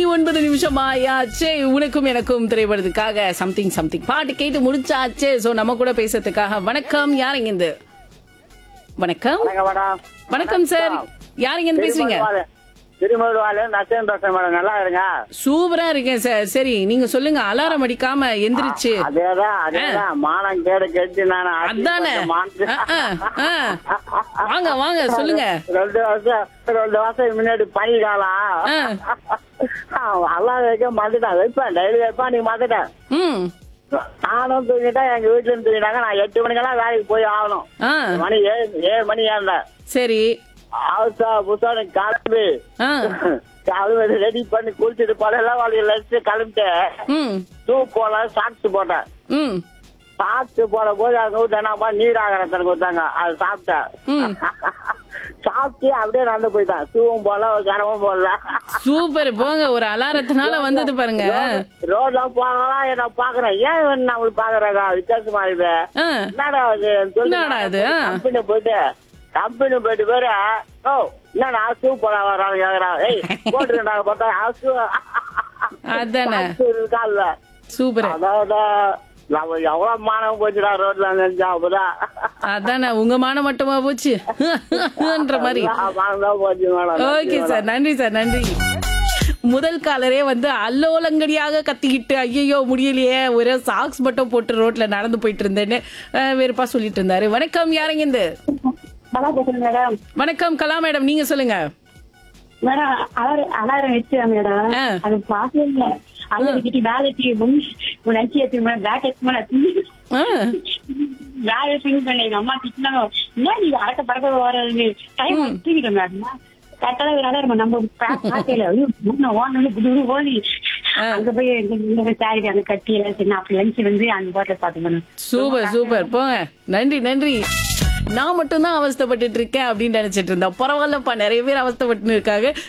ஒன்பது நிமிஷம் ஆயாச்சே உனக்கும் எனக்கும் திரைப்படத்துக்காக சம்திங் சம்திங் பாட்டு கேட்டு முடிச்சாச்சே சோ நம்ம கூட பேசுறதுக்காக வணக்கம் யாருங்க இந்த வணக்கம் வணக்கம் மேடம் வணக்கம் சார் யாருங்க இருந்து பேசுறீங்க திருமருவாலு நச்சன் பேசுறேன் மேடம் நல்லா இருங்க சூப்பரா இருக்கேன் சார் சரி நீங்க சொல்லுங்க அலாரம் அடிக்காம எந்திரிச்சு அதேதான் அதேதான் மானம் கேடு கெட்டு நான் அதானே அஹ், அஹ், அஹ். வாங்க வாங்க சொல்லுங்க ரெண்டு வருஷம் ரெண்டு வருஷம் முன்னாடி பனி காலம் எல்லாம் வைக்க மாட்டுட்டேன் வைப்பேன் டெய்லி வைப்பேன் நீ மாத்துட்டேன் ம் நானும் தூங்கிட்டேன் எங்க வீட்டுல இருந்து தூங்கிட்டாங்க நான் எட்டு மணிக்கெல்லாம் வேலைக்கு போய் ஆகணும் ஆ மணி ஏழு ஏழு மணி ஏறினேன் சரி அவசா புத்தகம் கிளம்பி ஆ கிளம்பி ரெடி பண்ணி குளிச்சுட்டு போல எல்லாம் வாழ்க்கை லட்சு கிளம்பிட்டு ம் ஷூ போல சாக்ஸ் போட்டேன் ம் சாப்பிட்டு போற போது அவங்க வீட்டு என்னப்பா நீர் ஆகரத்தனை கொடுத்தாங்க அது சாப்பிட்டேன் ம் சாப்பிட்டு அப்படியே நடந்து போயிட்டேன் ஷூவும் போல ஒரு கனமும் போடல சூப்பர் போங்க ஒரு அலாரத்தினால வந்தது பாருங்க ரோட்ல போகலாம் என்ன பாக்குறேன் ஏன் இவன் நம்மளுக்கு பாக்குறாங்க வித்தியாசமா இருக்குது ஆ, என்னடா இது என்னடா இது, ஆ? கம்பெனி போயிட்டு கம்பெனி போயிட்டு பேரு ஓ என்னடா ஷூ போட வராங்க கேக்குறான் ஏய் போட்டுருந்தாங்க பார்த்தா ஷூ அதானே இருக்கான்ல சூப்பர் அதாவது நம்ம எவ்வளவு மானம் போச்சுடா ரோட்ல நினைச்சா அப்பதான் அதானே உங்க மானம் மட்டுமா போச்சு ன்ற மாதிரி மானம் தான் போச்சு மேடம் ஓகே சார் நன்றி சார் நன்றி முதல் காலரே வந்து அல்லோலங்கடியாக கத்திக்கிட்டு ஐயோ முடியலையே ஒரு சாக்ஸ் மட்டும் போட்டு ரோட்ல நடந்து போயிட்டு இருந்தேன்னு அஹ், வெறுப்பா சொல்லிட்டு இருந்தாரு வணக்கம் யாருங்க இந்த நல்லா பேசுறேன் மேடம் வணக்கம் கலா மேடம் நீங்க சொல்லுங்க மேடம் அலாரம் அலாரம் வச்சுவேன் மேடம் ஆ. அது பார்க்கவே இல்லை அதை வச்சுட்டு வேலைக்கு நினைச்சு எடுத்து மேடம் பேக் எடுத்து மேடம் ஆ, வேலை ஃபிங் பண்ண எங்க அம்மா திட்டினாங்க என்ன நீ அடக்க பறக்க வர்றது டைம் தூக்கிட்டேன் மேடம் கரெக்டாக ஒரு அலாரம் நம்ம பார்க்கல ஓடணும் குடு ஓடி அங்க போய் சாரி அங்க கட்டி எல்லாம் சரி நான் அப்படி லஞ்ச் வந்து அந்த பாட்டில் பார்த்து மேடம் சூப்பர் சூப்பர் போங்க நன்றி நன்றி நான் மட்டும்தான் அவஸ்தைப்பட்டுட்டு இருக்கேன் அப்படின்னு நினைச்சிட்டு இருந்தேன் பரவாயில்லப்பா நிறைய பேர் அவஸ்தைப்பட்டு இருக்காங்க